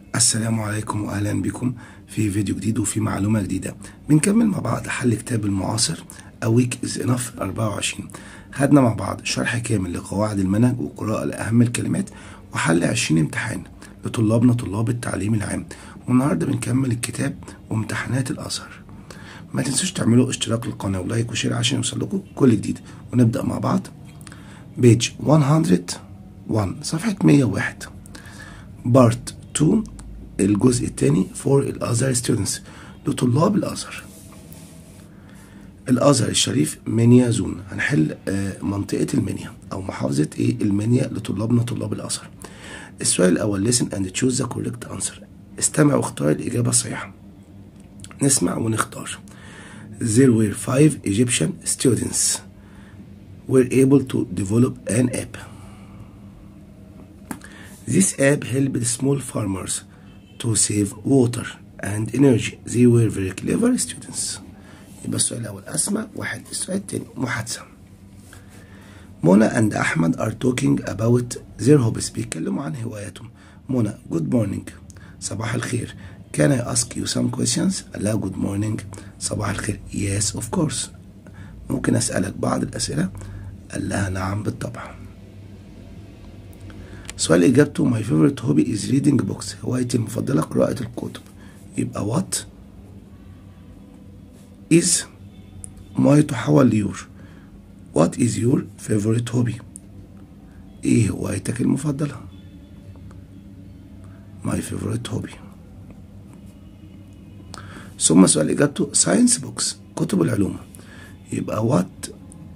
السلام عليكم واهلا بكم في فيديو جديد وفي معلومه جديده بنكمل مع بعض حل كتاب المعاصر اويك از انف 24 خدنا مع بعض شرح كامل لقواعد المنهج وقراءه لاهم الكلمات وحل 20 امتحان لطلابنا طلاب التعليم العام والنهارده بنكمل الكتاب وامتحانات الازهر ما تنسوش تعملوا اشتراك للقناه ولايك وشير عشان يوصلكم كل جديد ونبدا مع بعض بيج 101 صفحه 101 بارت 2 الجزء الثاني for الازهر ستودنتس لطلاب الازهر الازهر الشريف منيا زون هنحل آه، منطقه المنيا او محافظه ايه المنيا لطلابنا طلاب الازهر السؤال الاول listen and choose the correct answer استمع واختار الاجابه الصحيحه نسمع ونختار there were five Egyptian students were able to develop an app This app helped small farmers to save water and energy. They were very clever students. يبقى السؤال الأول أسمع واحد السؤال الثاني محادثة. منى and أحمد are talking about their hobbies بيتكلموا عن هواياتهم. منى good morning صباح الخير. Can I ask you some questions؟ قال لها good morning صباح الخير. Yes of course. ممكن أسألك بعض الأسئلة؟ قال لها نعم بالطبع. سؤال إجابته my favorite hobby is reading books هوايتي المفضلة قراءة الكتب يبقى what is my تحول ليور what is your favorite hobby إيه هوايتك المفضلة my favorite hobby ثم سؤال إجابته science books كتب العلوم يبقى what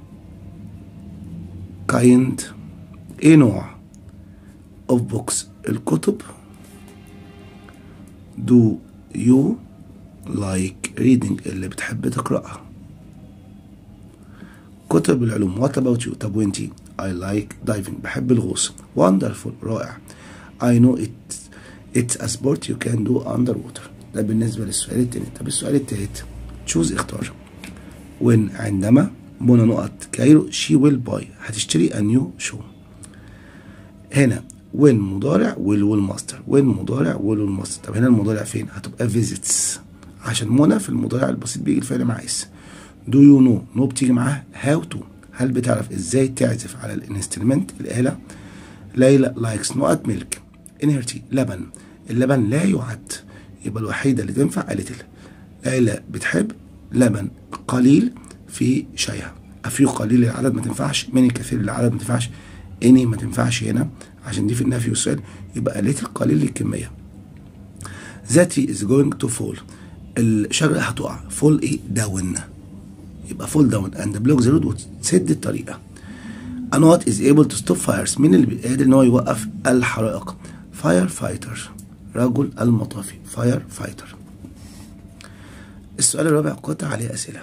kind إيه نوع of books الكتب do you like reading اللي بتحب تقرأها كتب العلوم what about you طب وانتي I like diving بحب الغوص wonderful رائع I know it it's a sport you can do underwater ده بالنسبة للسؤال التاني طب السؤال التالت choose اختار when عندما منى نقط كايرو she will buy هتشتري a new shoe هنا وين مضارع ويل والماستر وين مضارع ويل والماستر طب هنا المضارع فين هتبقى فيزيتس عشان منى في المضارع البسيط بيجي الفعل مع اس دو يو نو نو بتيجي معاه هاو تو هل بتعرف ازاي تعزف على الانسترومنت الاله ليلى لايكس نقط ميلك انهرتي لبن اللبن لا يعد يبقى الوحيده اللي تنفع قالت ليلى بتحب لبن قليل في شايها افيو قليل العدد ما تنفعش من الكثير العدد ما تنفعش اني ما تنفعش هنا عشان دي في النفي والسؤال يبقى قليت القليل للكميه ذاتي از جوينج تو فول الشجره هتقع فول ايه داون يبقى فول داون اند بلوك ذا رود وتسد الطريقه انوات از ايبل تو ستوب فايرز مين اللي قادر ان هو يوقف الحرائق فاير فايتر رجل المطافي فاير فايتر السؤال الرابع قطع عليه اسئله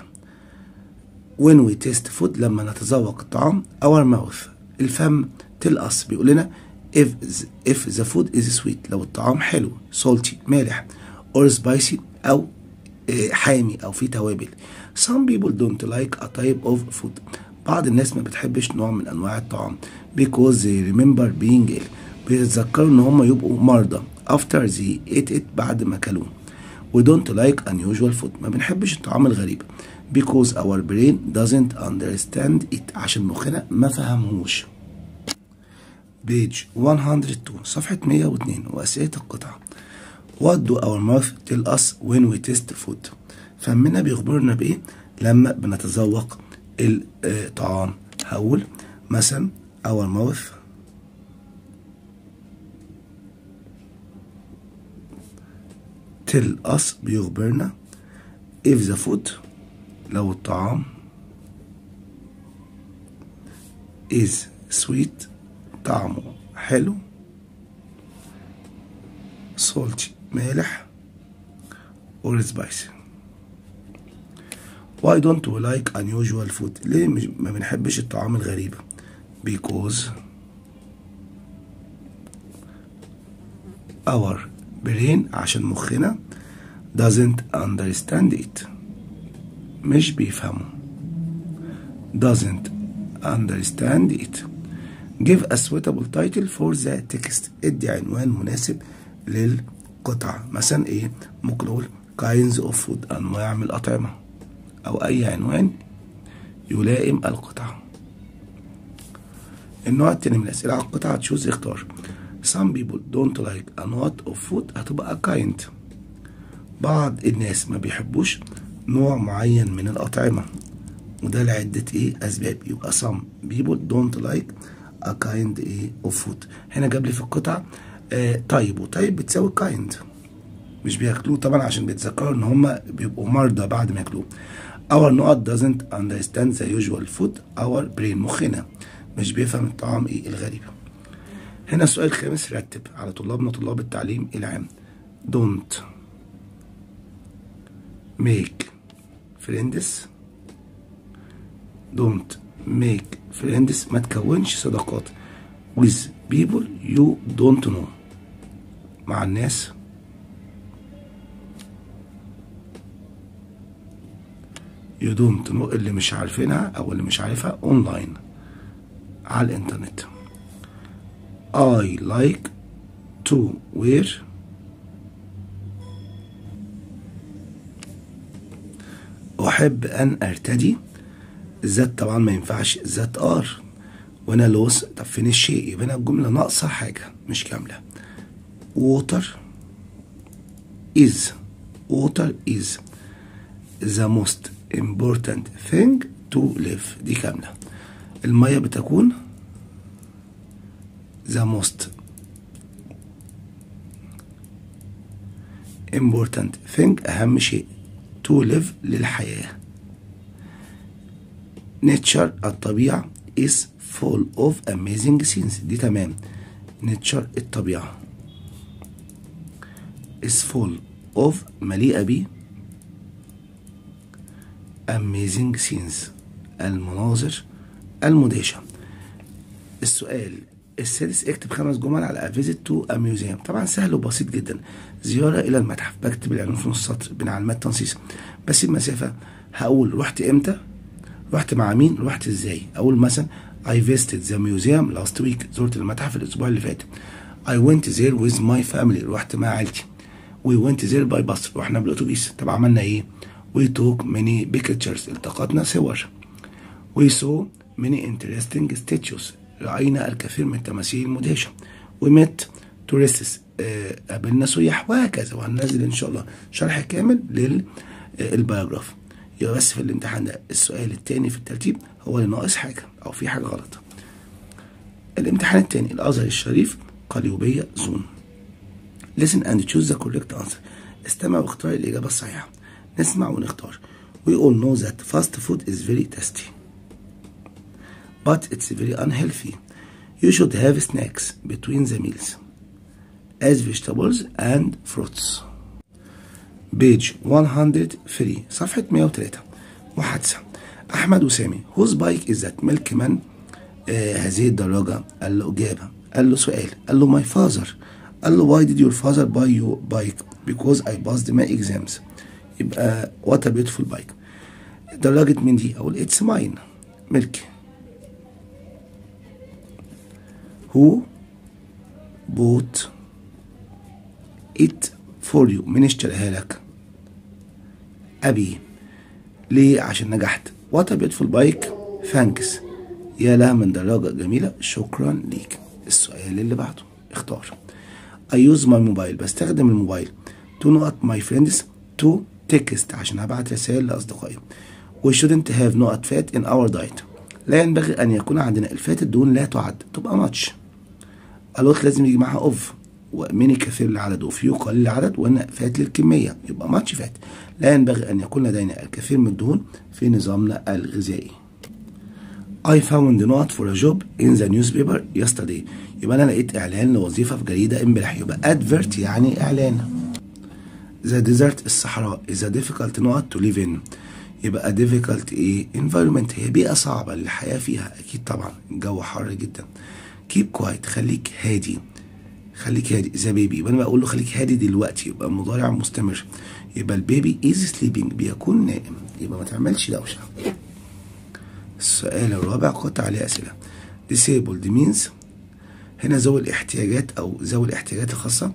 when we taste food لما نتذوق الطعام our mouth الفم تلقص بيقول لنا if the, if the food is sweet لو الطعام حلو salty مالح or spicy أو آه، حامي أو فيه توابل some people don't like a type of food بعض الناس ما بتحبش نوع من أنواع الطعام because they remember being ill بيتذكروا إن هم يبقوا مرضى after they ate it بعد ما كلوه we don't like unusual food ما بنحبش الطعام الغريب because our brain doesn't understand it عشان مخنا ما فهمهوش بيج 102 صفحة 102 وأسئلة القطعة What do our mouth tell us when we taste food فمنا بيخبرنا بإيه لما بنتذوق الطعام هقول مثلا our mouth tell us بيخبرنا if the food لو الطعام is sweet طعمه حلو salty مالح or spicy why don't we like unusual food ليه مش ما بنحبش الطعام الغريب because our brain عشان مخنا doesn't understand it مش بيفهمه doesn't understand it give a suitable title for the text ادي عنوان مناسب قطع مثلا ايه ممكن نقول kinds of food انواع من الاطعمه او اي عنوان يلائم القطعه النوع التاني من الاسئله على القطعه تشوز اختار some people don't like a lot of food هتبقى kind بعض الناس ما بيحبوش نوع معين من الأطعمة وده لعدة إيه أسباب يبقى some people don't like a kind إيه of food هنا جاب لي في القطع آه طيب وطيب بتساوي kind مش بياكلوه طبعا عشان بيتذكروا إن هما بيبقوا مرضى بعد ما ياكلوه our not doesn't understand the usual food our brain مخنا مش بيفهم الطعام إيه الغريب هنا السؤال الخامس رتب على طلابنا طلاب التعليم العام don't make friends don't make friends ما تكونش صداقات with people you don't know مع الناس you don't know اللي مش عارفينها او اللي مش عارفها اونلاين على الانترنت I like to wear أحب أن أرتدي ذات طبعا ما ينفعش ذات ار وأنا لوس طب فين الشيء يبقى هنا الجملة ناقصة حاجة مش كاملة water is water is the most important thing to live دي كاملة المية بتكون the most important thing أهم شيء to live للحياة nature الطبيعة is full of amazing scenes دي تمام nature الطبيعة is full of مليئة ب amazing scenes المناظر المدهشة السؤال السادس اكتب خمس جمل على a visit to a museum طبعا سهل وبسيط جدا زيارة إلى المتحف بكتب العنوان في نص سطر بين علامات تنصيص بس المسافة هقول رحت إمتى رحت مع مين رحت إزاي أقول مثلا I visited the museum last week زرت المتحف الأسبوع اللي فات I went there with my family رحت مع عيلتي We went there by bus رحنا بالأتوبيس طب عملنا إيه We took many pictures التقطنا صور We saw many interesting statues رأينا الكثير من التماثيل المدهشة ومت توريستس آه قابلنا سياح وهكذا وهننزل إن شاء الله شرح كامل للبيوجراف يبقى بس في الامتحان ده السؤال التاني في الترتيب هو اللي ناقص حاجة أو في حاجة غلط الامتحان التاني الأزهر الشريف قليوبية زون listen and choose the correct answer استمع واختار الإجابة الصحيحة نسمع ونختار we all know that fast food is very tasty but it's very unhealthy. You should have snacks between the meals as vegetables and fruits. Page 103 صفحة 103 محادثة أحمد وسامي whose bike is that milkman آه هذه الدراجة قال له إجابة قال له سؤال قال له my father قال له why did your father buy your bike because I passed my exams يبقى what a beautiful bike دراجة مين دي أقول it's mine ملكي who bought it for you مين اشتراها لك أبي ليه عشان نجحت what a beautiful bike thanks يا لها من دراجة جميلة شكرا ليك السؤال اللي بعده اختار I use my mobile بستخدم الموبايل to not my friends to text عشان هبعت رسائل لأصدقائي we shouldn't have not fat in our diet لا ينبغي أن يكون عندنا الفات الدهون لا تعد تبقى ماتش الوت لازم يجي معاها اوف وميني كثير العدد وفيو قليل العدد وهنا فات للكمية يبقى ماتش فات لا ينبغي أن يكون لدينا الكثير من الدهون في نظامنا الغذائي I found not for a job in the newspaper yesterday يبقى أنا لقيت إعلان لوظيفة في جريدة امبارح يبقى advert يعني إعلان The desert الصحراء is a difficult not to live in يبقى difficult ايه environment هي بيئة صعبة للحياة فيها أكيد طبعا الجو حر جدا keep quiet خليك هادي خليك هادي ذا بيبي يبقى انا بقول له خليك هادي دلوقتي يبقى مضارع مستمر يبقى البيبي از سليبنج بيكون نائم يبقى ما تعملش دوشه السؤال الرابع قطع عليه اسئله disabled means هنا ذوي الاحتياجات او ذوي الاحتياجات الخاصه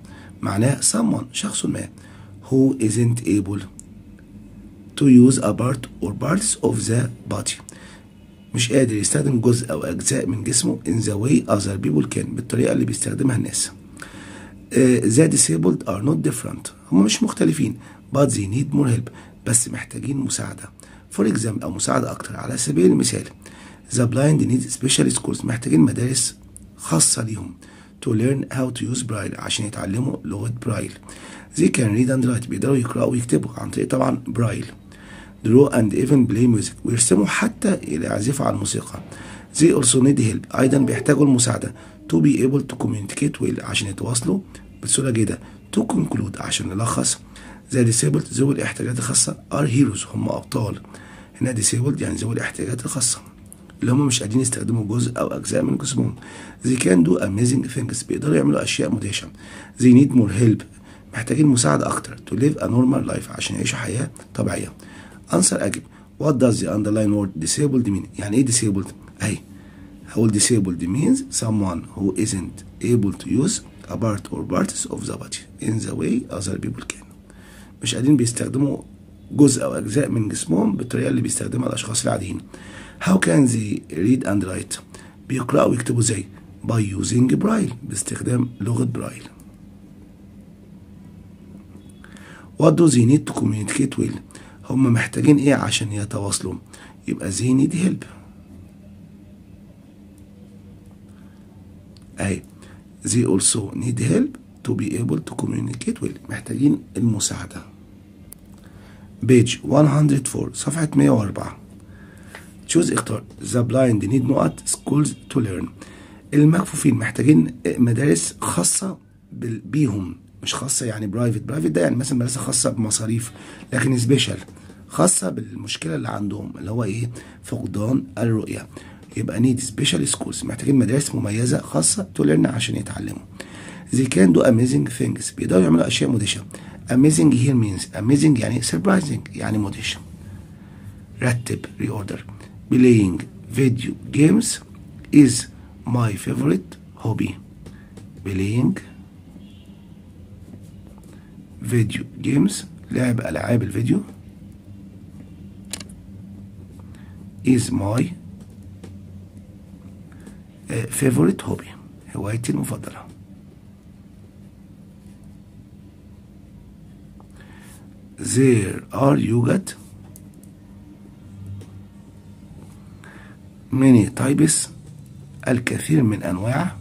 معناه someone شخص ما who isn't able to use a part or parts of the body مش قادر يستخدم جزء أو أجزاء من جسمه in the way other people can بالطريقة اللي بيستخدمها الناس uh, the disabled are not different هم مش مختلفين but they need more help بس محتاجين مساعدة for example أو مساعدة أكتر على سبيل المثال the blind need special schools محتاجين مدارس خاصة ليهم to learn how to use braille عشان يتعلموا لغة برايل they can read and write بيقدروا يقرأوا ويكتبوا عن طريق طبعا برايل draw and even play music ويرسموا حتى يعزفوا على الموسيقى they also need help أيضا بيحتاجوا المساعدة to be able to communicate well عشان يتواصلوا بسهولة جدا to conclude عشان نلخص the disabled ذوي الاحتياجات الخاصة are heroes هم أبطال هنا disabled يعني ذوي الاحتياجات الخاصة اللي هم مش قادرين يستخدموا جزء أو أجزاء من جسمهم they can do amazing things بيقدروا يعملوا أشياء مدهشة they need more help محتاجين مساعدة أكتر to live a normal life عشان يعيشوا حياة طبيعية answer أجب what does the underline word disabled mean يعني إيه disabled أهي هقول disabled means someone who isn't able to use a part or parts of the body in the way other people can مش قادرين بيستخدموا جزء أو أجزاء من جسمهم بالطريقة اللي بيستخدمها الأشخاص العاديين how can they read and write بيقرأوا ويكتبوا ازاي by using braille باستخدام لغة برايل what do they need to communicate well هم محتاجين ايه عشان يتواصلوا يبقى they need help اهي they also need help to be able to communicate well محتاجين المساعدة page 104 صفحة 104 choose اختار the blind need نقط schools to learn المكفوفين محتاجين مدارس خاصة بيهم مش خاصة يعني برايفت برايفت ده يعني مثلا مدرسة خاصة بمصاريف لكن سبيشال خاصة بالمشكلة اللي عندهم اللي هو ايه فقدان الرؤية يبقى نيد سبيشال سكولز محتاجين مدارس مميزة خاصة تولرن عشان يتعلموا they can do amazing things بيقدروا يعملوا أشياء مدهشة amazing here means amazing يعني surprising يعني مدهش رتب reorder playing video games is my favorite hobby playing video games لعب ألعاب الفيديو is my uh, favorite hobby هوايتي المفضلة there are يوجد many types الكثير من أنواع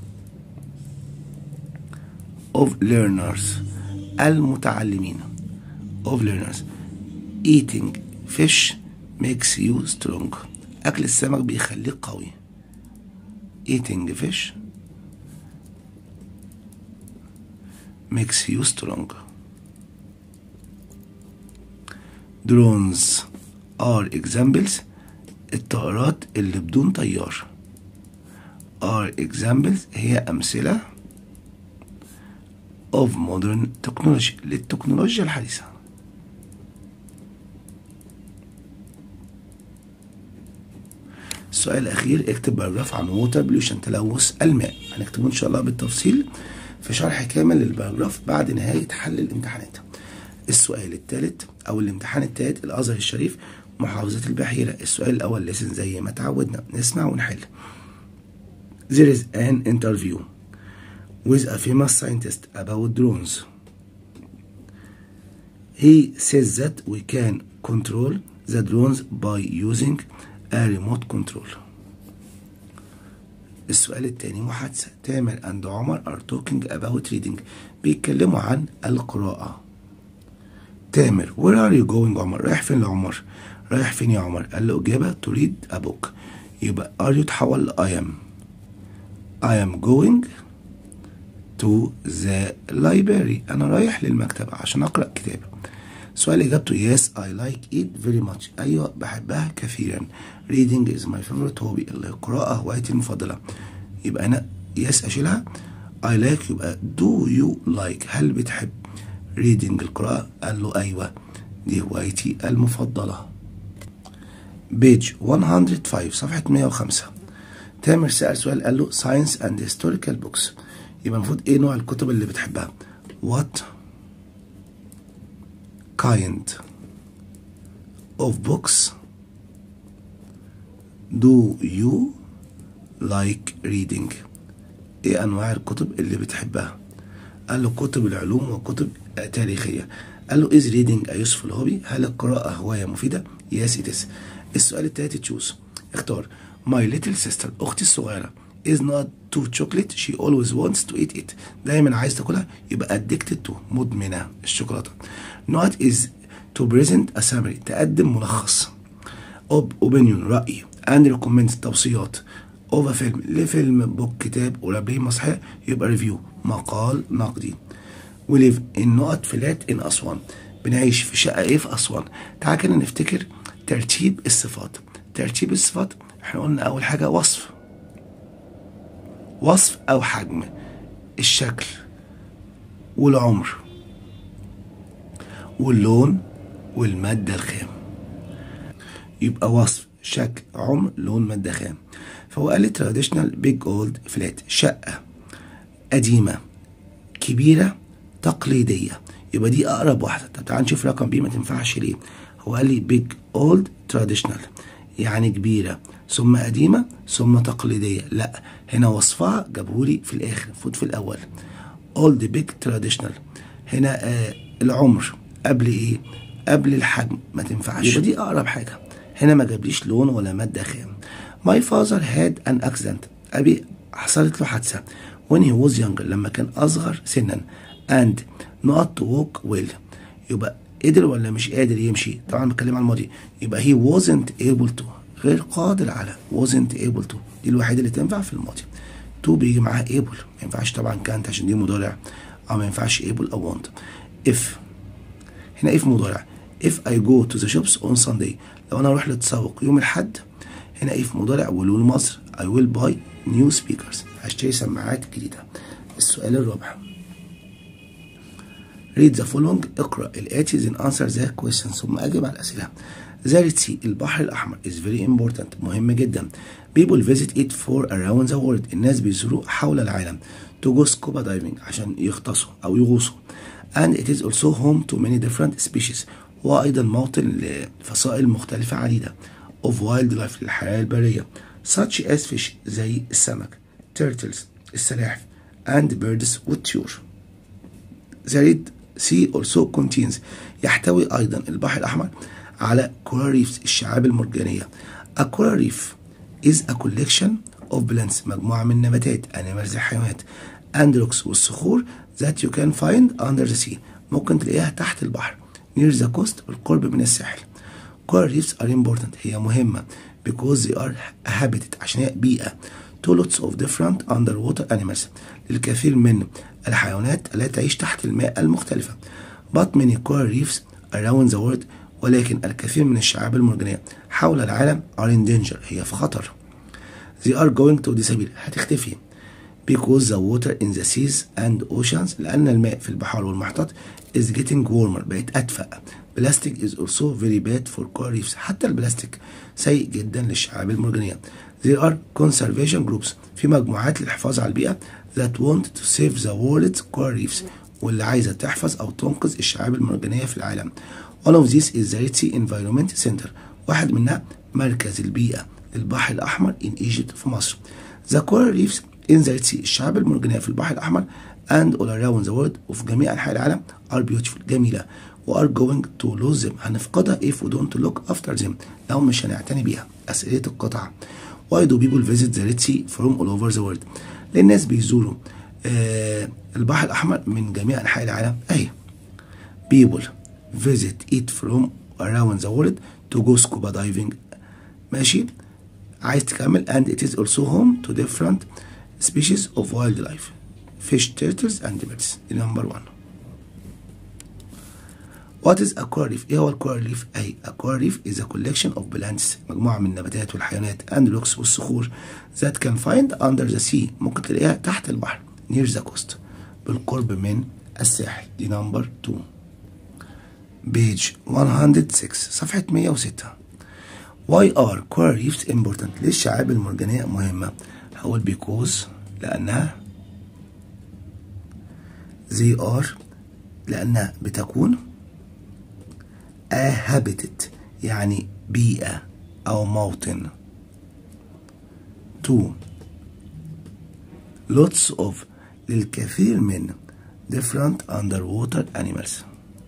of learners المتعلمين of learners eating fish makes you strong أكل السمك بيخليك قوي eating fish makes you strong drones are examples الطائرات اللي بدون طيار are examples هي أمثلة of modern technology للتكنولوجيا الحديثة السؤال الأخير اكتب باراجراف عن ووتر بلوشن تلوث الماء هنكتبه إن شاء الله بالتفصيل في شرح كامل للباراجراف بعد نهاية حل الامتحانات السؤال الثالث أو الامتحان الثالث الأزهر الشريف محافظة البحيرة السؤال الأول لسن زي ما تعودنا نسمع ونحل There is an interview with a famous scientist about drones. He says that we can control the drones by using a remote control. السؤال الثاني محادثة تامر and عمر are talking about reading بيتكلموا عن القراءة تامر where are you going عمر رايح فين لعمر رايح فين يا عمر قال له إجابة to read a book يبقى are you تحول ل I am I am going to the library أنا رايح للمكتبة عشان أقرأ كتاب سؤال إجابته yes I like it very much أيوة بحبها كثيرا reading is my favorite hobby القراءة هوايتي المفضلة يبقى أنا yes أشيلها I like يبقى do you like هل بتحب reading القراءة قال له أيوة دي هوايتي المفضلة بيج 105 صفحة 105 تامر سأل سؤال قال له science and historical books يبقى المفروض ايه نوع الكتب اللي بتحبها what kind of books do you like reading ايه انواع الكتب اللي بتحبها قال له كتب العلوم وكتب تاريخية قال له is reading a useful hobby هل القراءة هواية مفيدة yes it is السؤال التالت تشوز اختار my little sister اختي الصغيرة is not to chocolate she always wants to eat it دايما عايز تاكلها يبقى addicted to مدمنة الشوكولاتة not is to present a summary تقدم ملخص of opinion رأي and recommend توصيات of a film لفيلم بوك كتاب ولا بلاي مسرحية يبقى ريفيو مقال نقدي we live in نقط فلات in أسوان بنعيش في شقة ايه في أسوان تعال كده نفتكر ترتيب الصفات ترتيب الصفات احنا قلنا أول حاجة وصف وصف أو حجم الشكل والعمر واللون والمادة الخام يبقى وصف شكل عمر لون مادة خام فهو قال لي تراديشنال بيج اولد فلات شقة قديمة كبيرة تقليدية يبقى دي أقرب واحدة طب تعال نشوف رقم بي ما تنفعش ليه هو قال لي بيج اولد تراديشنال يعني كبيرة ثم قديمة ثم تقليدية لا هنا وصفها جابهولي في الآخر المفروض في الأول اولد بيج تراديشنال هنا آه العمر قبل ايه قبل الحجم ما تنفعش يبقى دي اقرب حاجه هنا ما جابليش لون ولا ماده خام ماي فازر هاد ان اكسيدنت ابي حصلت له حادثه when he was younger لما كان اصغر سنا and not to walk well يبقى قدر ولا مش قادر يمشي طبعا بتكلم عن الماضي يبقى he wasn't able to غير قادر على wasn't able to دي الوحيده اللي تنفع في الماضي to بيجي معاها able ما ينفعش طبعا كانت عشان دي مضارع او ما ينفعش able او want if هنا if مضارع if I go to the shops on Sunday لو انا اروح للتسوق يوم الاحد هنا if مضارع ولول مصر I will buy new speakers هشتري سماعات جديدة السؤال الرابع read the following اقرأ الآتي then answer the questions ثم أجب على الأسئلة The Red Sea البحر الأحمر is very important مهم جدا people visit it for around the world الناس بيزوروه حول العالم to go scuba diving عشان يغطسوا أو يغوصوا and it is also home to many different species وأيضا موطن لفصائل مختلفة عديدة of wildlife للحياة البرية such as fish زي السمك turtles السلاحف and birds والطيور The Red Sea also contains يحتوي أيضا البحر الأحمر على coral reefs الشعاب المرجانية A coral reef is a collection of plants مجموعة من النباتات animals الحيوانات and rocks والصخور that you can find under the sea ممكن تلاقيها تحت البحر near the coast بالقرب من الساحل coral reefs are important هي مهمة because they are a habitat عشان هي بيئة to lots of different underwater animals للكثير من الحيوانات التي تعيش تحت الماء المختلفة but many coral reefs around the world ولكن الكثير من الشعاب المرجانية حول العالم are in danger هي في خطر they are going to disappear هتختفي because the water in the seas and oceans لأن الماء في البحار والمحيطات is getting warmer بقت أدفأ plastic is also very bad for coral reefs حتى البلاستيك سيء جدا للشعاب المرجانية there are conservation groups في مجموعات للحفاظ على البيئة that want to save the world's coral reefs واللي عايزة تحفظ أو تنقذ الشعاب المرجانية في العالم one of these is the Red Sea Environment Center واحد منها مركز البيئة للبحر الأحمر in Egypt في مصر the coral reefs in the Red Sea الشعاب المرجانية في البحر الأحمر and all around the world وفي جميع أنحاء العالم are beautiful جميلة و are going to lose them هنفقدها if we don't look after them لو مش هنعتني بيها أسئلة القطع why do people visit the Red Sea from all over the world ليه الناس بيزوروا آه البحر الأحمر من جميع أنحاء العالم أهي people visit it from around the world to go scuba diving ماشي عايز تكمل and it is also home to different species of wildlife fish turtles and birds دي number one What is a coral reef؟ ايه هو الكورال ريف؟ اي a coral reef is a collection of plants مجموعة من النباتات والحيوانات and rocks والصخور that can find under the sea ممكن تلاقيها تحت البحر near the coast بالقرب من الساحل دي نمبر 2 page 106 صفحة 106 Why are coral reefs important؟ ليه الشعاب المرجانية مهمة؟ هقول because لأنها they are لأنها بتكون a habitat يعني بيئة أو موطن two lots of للكثير من different underwater animals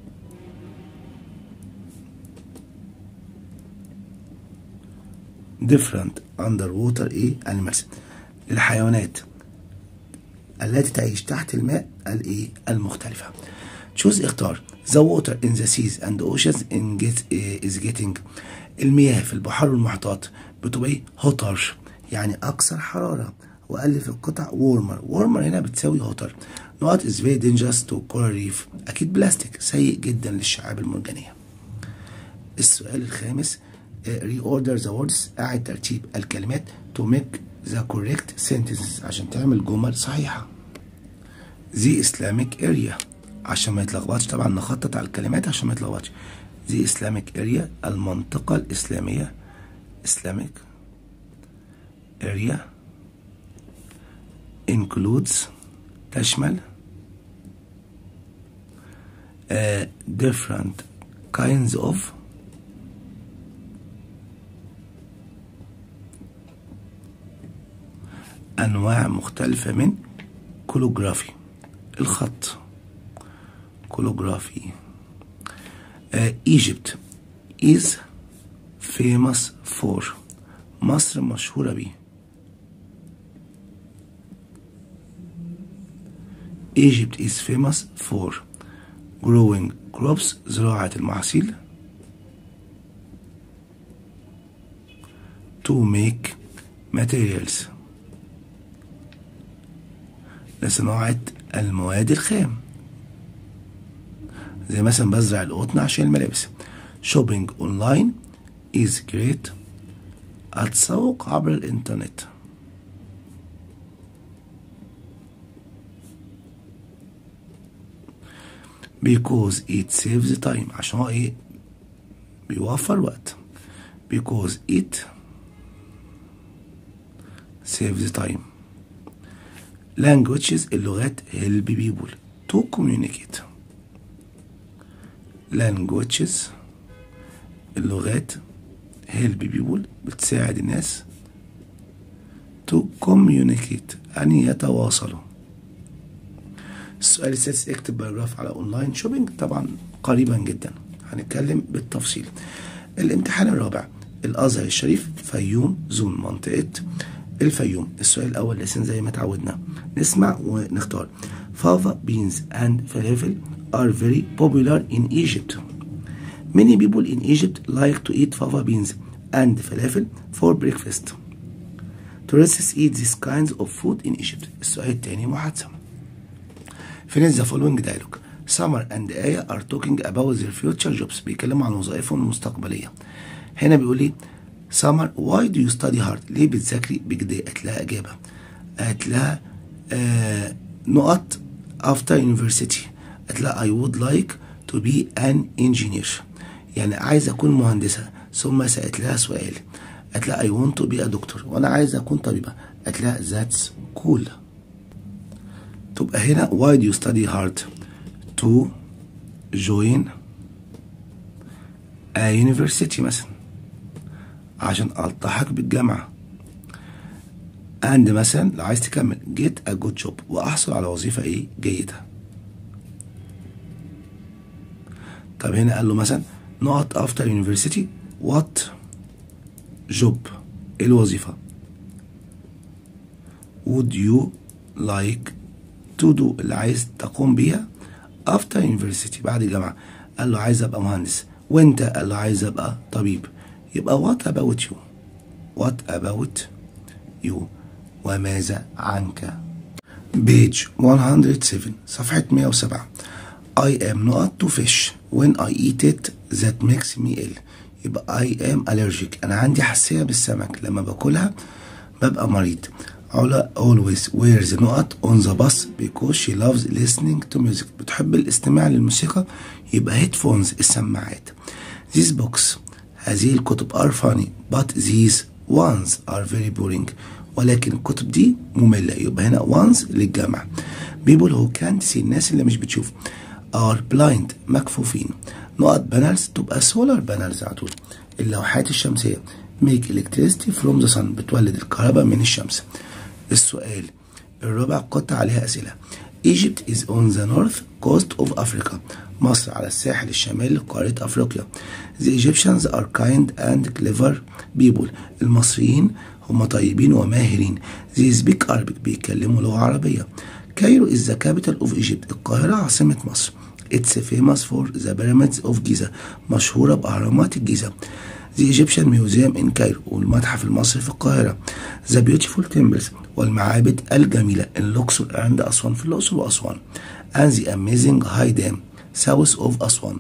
different underwater ايه animals للحيوانات التي تعيش تحت الماء الايه المختلفة choose اختار the water in the seas and oceans in get, is getting المياه في البحار والمحيطات بتبقى hotter يعني أكثر حرارة وأقل في القطع warmer warmer هنا بتساوي hotter نقط is very dangerous to coral reef أكيد بلاستيك سيء جدا للشعاب المرجانية السؤال الخامس reorder the words أعد ترتيب الكلمات to make the correct sentences عشان تعمل جمل صحيحة the Islamic area عشان ما يتلخبطش طبعا نخطط على الكلمات عشان ما يتلخبطش the Islamic area المنطقة الإسلامية Islamic area includes تشمل uh, different kinds of أنواع مختلفة من كولوجرافي الخط كولوجرافي uh, Egypt is famous for مصر مشهورة بيه Egypt is famous for growing crops زراعة المحاصيل to make materials لصناعة المواد الخام زي مثلا بزرع القطن عشان الملابس shopping online is great التسوق عبر الإنترنت because it saves time عشان هو ايه بيوفر وقت because it saves time languages اللغات help people to communicate languages اللغات help people بتساعد الناس to communicate أن يتواصلوا السؤال السادس اكتب باراجراف على اونلاين شوبينج طبعا قريبا جدا هنتكلم بالتفصيل الامتحان الرابع الازهر الشريف فيوم زون منطقه الفيوم السؤال الاول لسن زي ما اتعودنا نسمع ونختار فافا beans and falafel are very popular in Egypt many people in Egypt like to eat fava beans and falafel for breakfast tourists eat these kinds of food in Egypt السؤال الثاني محادثه Finish the following dialogue. Summer and Aya are talking about their future jobs. بيتكلموا عن وظائفهم المستقبلية. هنا بيقول لي Summer why do you study hard؟ ليه بتذاكري بجدية؟ قالت لها إجابة. قالت لها آه نقط after university. قالت لها I would like to be an engineer. يعني عايز أكون مهندسة. ثم سألت لها سؤال. قالت لها I want to be a doctor. وأنا عايز أكون طبيبة. قالت لها that's cool. تبقى هنا why do you study hard to join a university مثلا عشان التحق بالجامعة and مثلا لو عايز تكمل get a good job واحصل على وظيفة ايه جيدة طب هنا قال له مثلا not after university what job ايه الوظيفة would you like to do اللي عايز تقوم بيها after university بعد الجامعة قال له عايز ابقى مهندس وانت قال له عايز ابقى طبيب يبقى what about you what about you وماذا عنك page 107 صفحة 107 I am not to fish when I eat it that makes me ill يبقى I am allergic أنا عندي حساسية بالسمك لما باكلها ببقى مريض علا always wears نقط on the bus because she loves listening to music بتحب الاستماع للموسيقى يبقى headphones السماعات these books هذه الكتب are funny but these ones are very boring ولكن الكتب دي مملة يبقى هنا ones للجمع people who can't see الناس اللي مش بتشوف are blind مكفوفين نقط بانلز تبقى سولار بانلز على طول اللوحات الشمسية make electricity from the sun بتولد الكهرباء من الشمس السؤال الرابع قطع عليها أسئلة Egypt is on the north coast of Africa مصر على الساحل الشمالي لقارة أفريقيا The Egyptians are kind and clever people المصريين هم طيبين وماهرين They speak Arabic بيتكلموا لغة عربية كايرو is the capital of Egypt القاهرة عاصمة مصر It's famous for the pyramids of Giza مشهورة بأهرامات الجيزة The Egyptian Museum in Cairo والمتحف المصري في القاهرة The Beautiful Temples والمعابد الجميلة الأقصر عند أسوان في الأقصر وأسوان and the amazing high dam south of أسوان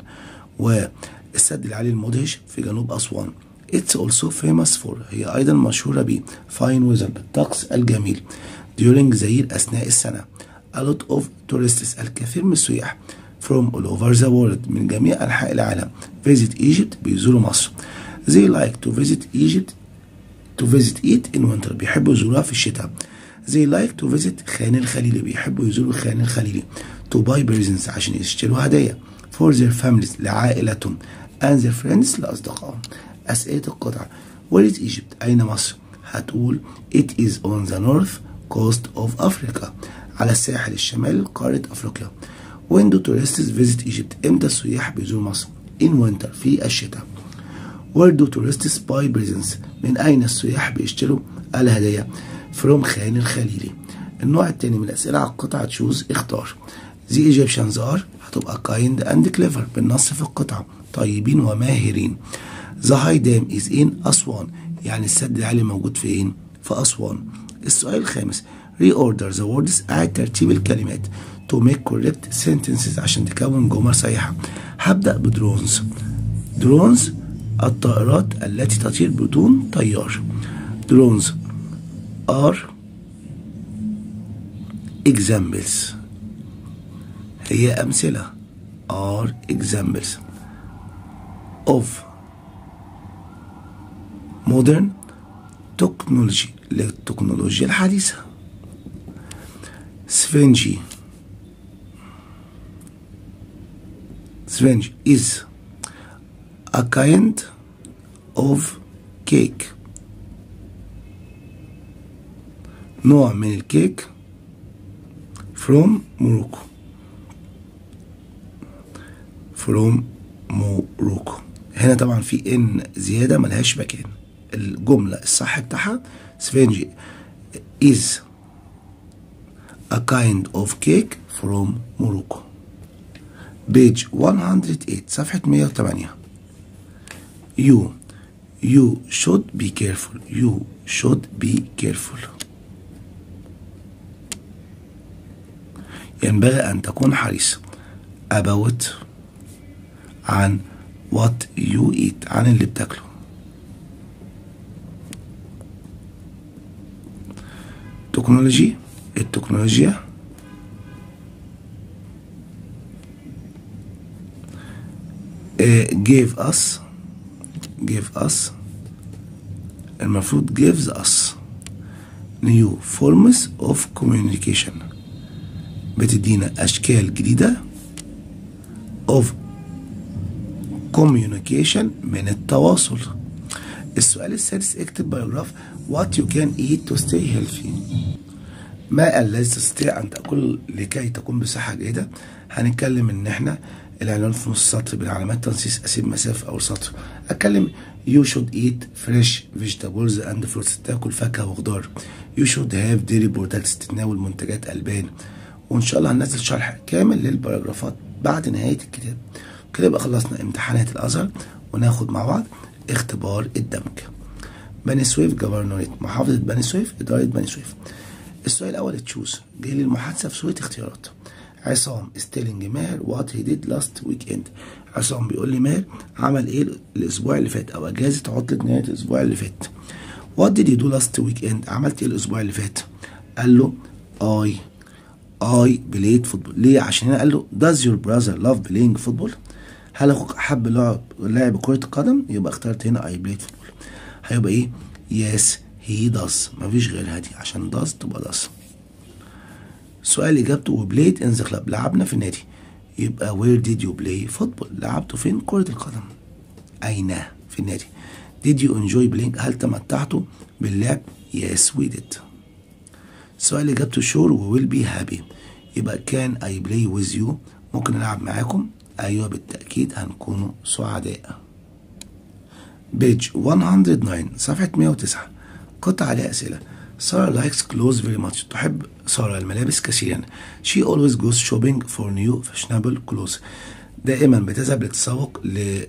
والسد العالي المدهش في جنوب أسوان It's also famous for هي أيضا مشهورة ب fine weather بالطقس الجميل during the year أثناء السنة a lot of tourists الكثير من السياح from all over the world من جميع أنحاء العالم visit Egypt بيزوروا مصر they like to visit Egypt to visit it in winter بيحبوا يزوروها في الشتاء they like to visit خان الخليلي بيحبوا يزوروا خان الخليلي to buy presents عشان يشتروا هدايا for their families لعائلتهم and their friends لأصدقائهم أسئلة القطعة where is Egypt أين مصر هتقول it is on the north coast of Africa على الساحل الشمالي لقارة أفريقيا when do tourists visit Egypt امتى السياح بيزوروا مصر in winter في الشتاء where do tourists buy presents من أين السياح بيشتروا الهدايا from خان الخليلي النوع الثاني من الأسئلة على القطعة تشوز اختار The Egyptians are هتبقى kind and clever بالنص في القطعة طيبين وماهرين The high dam is in أسوان يعني السد العالي موجود فين؟ في أسوان السؤال الخامس reorder the words أعد ترتيب الكلمات to make correct sentences عشان تكون جمل صحيحة هبدأ بدرونز درونز الطائرات التي تطير بدون طيار drones are examples هي أمثلة are examples of modern technology للتكنولوجيا الحديثة سفنجي سفنج is a kind of cake نوع من الكيك from Morocco from Morocco هنا طبعا في ان زيادة ملهاش مكان الجملة الصح بتاعها سفنجي is a kind of cake from Morocco page 108 صفحة 108 you you should be careful you should be careful ينبغي أن تكون حريص about عن what you eat عن اللي بتاكله تكنولوجي التكنولوجيا uh, gave us gave us المفروض gives us new forms of communication بتدينا أشكال جديدة of communication من التواصل السؤال السادس اكتب بايوجراف what you can eat to stay healthy ما الذي تستطيع أن تأكل لكي تكون بصحة جيدة هنتكلم إن إحنا العنوان في نص سطر بالعلامات تنصيص أسيب مسافة أو سطر أتكلم you should eat fresh vegetables and fruits تاكل فاكهة وخضار you should have dairy products تتناول منتجات ألبان وإن شاء الله هننزل شرح كامل للباراجرافات بعد نهاية الكتاب كده يبقى خلصنا امتحانات الأزهر وناخد مع بعض اختبار الدمج بني سويف جفرنوريت محافظة بني سويف إدارة بني سويف السؤال الأول تشوز جاي لي المحادثة في صورة اختيارات عصام ستيلينج ماهر وات هي ديد لاست ويك اند عصام بيقول لي ماهر عمل ايه الاسبوع اللي فات او اجازه عطله نهايه الاسبوع اللي فات وات ديد يو دو لاست ويك اند عملت ايه الاسبوع اللي فات قال له اي اي بلايد فوتبول ليه عشان هنا قال له does your brother love playing football هل اخوك حب لعب لعب كره القدم يبقى اخترت هنا اي بلايد فوتبول هيبقى ايه يس هي داز مفيش غيرها دي عشان داز تبقى داز سؤال اجابته وبلايد ان ذا كلاب لعبنا في النادي يبقى where did you play football لعبتوا فين كرة القدم أين في النادي did you enjoy playing هل تمتعتوا باللعب yes we did السؤال اللي إجابته sure we will be happy يبقى can I play with you ممكن ألعب معاكم أيوة بالتأكيد هنكونوا سعداء بيج 109 صفحة 109 قطع عليها أسئلة سارة likes clothes very much تحب سارة الملابس كثيرا she always goes shopping for new fashionable clothes دائما بتذهب للتسوق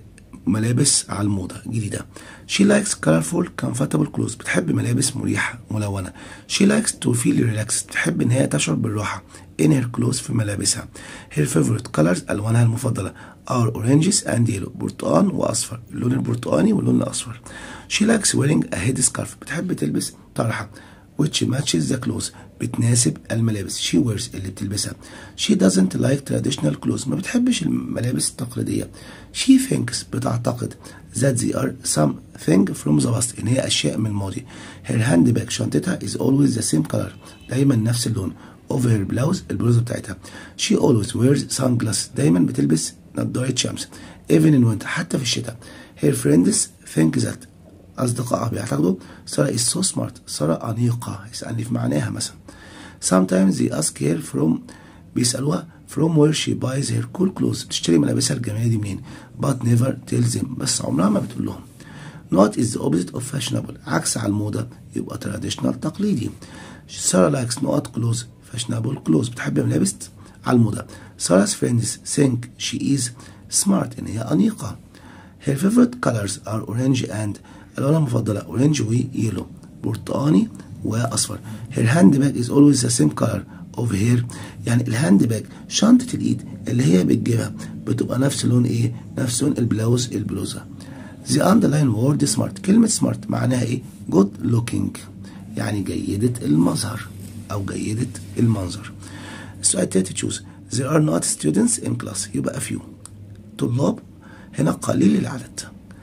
لملابس على الموضة جديدة she likes colorful comfortable clothes بتحب ملابس مريحة ملونة she likes to feel relaxed تحب ان هي تشعر بالراحة in her clothes في ملابسها her favorite colors ألوانها المفضلة are oranges and yellow برتقان وأصفر اللون البرتقاني واللون الأصفر she likes wearing a head scarf بتحب تلبس طرحة which matches the clothes بتناسب الملابس she wears اللي بتلبسها she doesn't like traditional clothes ما بتحبش الملابس التقليدية she thinks بتعتقد that they are something from the past إن هي أشياء من الماضي her handbag شنطتها is always the same color دايما نفس اللون over her blouse البلوزة بتاعتها she always wears sunglasses دايما بتلبس نظارة شمس even in winter حتى في الشتاء her friends think that أصدقائها بيعتقدوا سارة is so smart سارة أنيقة يسألني في معناها مثلا sometimes they ask her from بيسألوها from where she buys her cool clothes بتشتري ملابسها الجميلة دي منين but never tells them بس عمرها ما بتقول لهم not is the opposite of fashionable عكس على الموضة يبقى traditional تقليدي سارة likes not clothes fashionable clothes بتحب ملابس على الموضة Sarah's friends think she is smart إن هي أنيقة her favorite colors are orange and الألوان المفضلة orange و yellow برتقاني وأصفر her handbag is always the same color of hair يعني الهاند باج شنطة الإيد اللي هي بتجيبها بتبقى نفس لون إيه؟ نفس لون البلاوز البلوزة the underline word smart كلمة smart معناها إيه؟ good looking يعني جيدة المظهر أو جيدة المنظر السؤال التالت تشوز there are not students in class يبقى few طلاب هنا قليل العدد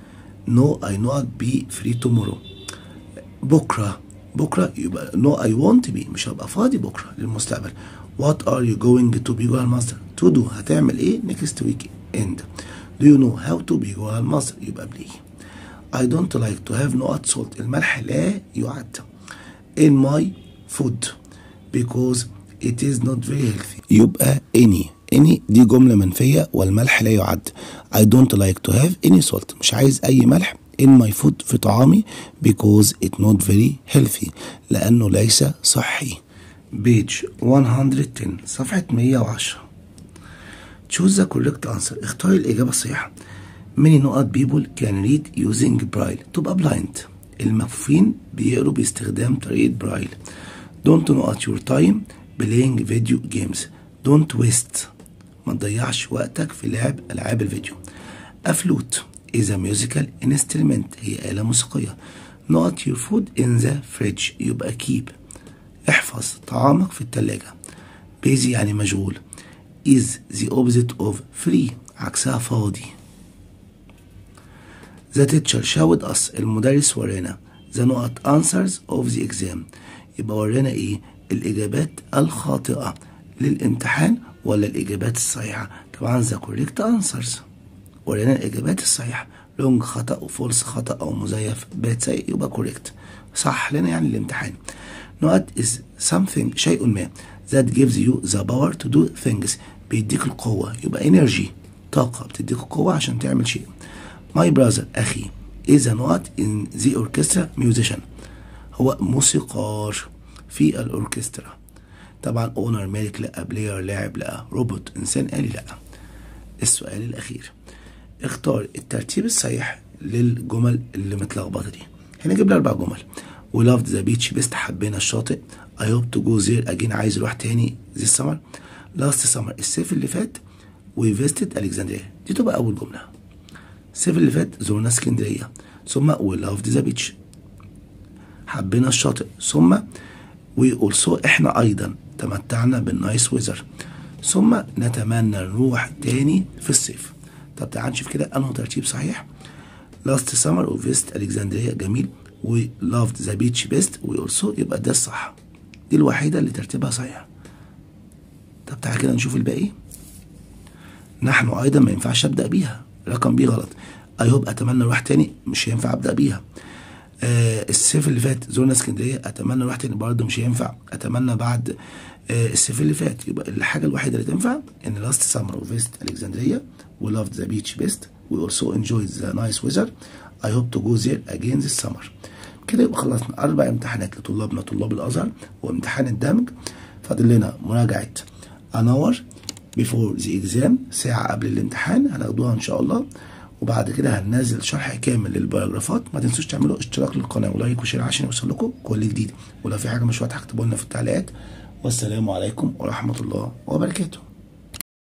no I not be free tomorrow بكرة بكرة يبقى no I won't be مش هبقى فاضي بكرة للمستقبل what are you going to be جوه المصدر to do هتعمل ايه next week end do you know how to be جوه المصدر يبقى بليه I don't like to have no salt الملح لا يعد in my food because it is not very healthy يبقى any any دي جملة منفية والملح لا يعد I don't like to have any salt مش عايز أي ملح in my food في طعامي because it not very healthy لأنه ليس صحي page 110 صفحة 110 choose the correct answer اختار الإجابة الصحيحة many نقط people can read using braille تبقى blind المكفوفين بيقروا باستخدام طريقة برايل don't نقط your time playing video games don't waste ما تضيعش وقتك في لعب ألعاب الفيديو a flute is a musical instrument هي آلة موسيقية not your food in the fridge يبقى keep احفظ طعامك في التلاجة busy يعني مشغول is the opposite of free عكسها فاضي The teacher showed us المدرس ورانا the نقط answers of the exam يبقى ورانا ايه الإجابات الخاطئة للامتحان ولا الإجابات الصحيحة طبعا the correct answers ورانا الإجابات الصحيحة لونج خطأ وفولس خطأ أو مزيف بات سيء يبقى correct صح لنا يعني الامتحان نقط is something شيء ما that gives you the power to do things بيديك القوة يبقى energy طاقة بتديك قوة عشان تعمل شيء my brother أخي is a نقط in the orchestra musician هو موسيقار في الأوركسترا طبعا اونر مالك لا بلاير لاعب لا روبوت انسان آلي لا السؤال الأخير اختار الترتيب الصحيح للجمل اللي متلخبطة دي هنا جبنا أربع جمل we loved the beach best حبينا الشاطئ I hope to go there again عايز أروح تاني this summer last summer الصيف اللي فات we visited Alexandria دي تبقى أول جملة الصيف اللي فات زورنا اسكندرية ثم we loved the beach حبينا الشاطئ ثم we also احنا أيضا تمتعنا بالنايس ويزر ثم نتمنى نروح تاني في الصيف طب تعال نشوف كده أنه ترتيب صحيح last summer we visited Alexandria جميل we loved the beach best we also يبقى ده الصح دي الوحيدة اللي ترتيبها صحيح طب تعال كده نشوف الباقي نحن ايضا ما ينفعش ابدا بيها رقم بي غلط اي هوب اتمنى اروح تاني مش هينفع ابدا بيها آه الصيف اللي فات زرنا اسكندريه اتمنى اروح تاني برضه مش هينفع اتمنى بعد آه الصيف اللي فات يبقى الحاجه الوحيده اللي تنفع ان لاست سمر وفيست الكسندريا we loved the beach best we also enjoyed the nice weather I hope to go there again this summer كده يبقى خلصنا اربع امتحانات لطلابنا طلاب الازهر وامتحان الدمج فاضل لنا مراجعه an hour before the exam ساعه قبل الامتحان هناخدوها ان شاء الله وبعد كده هننزل شرح كامل للباراجرافات ما تنسوش تعملوا اشتراك للقناه ولايك وشير عشان يوصل لكم كل جديد ولو في حاجه مش واضحه اكتبوا لنا في التعليقات والسلام عليكم ورحمه الله وبركاته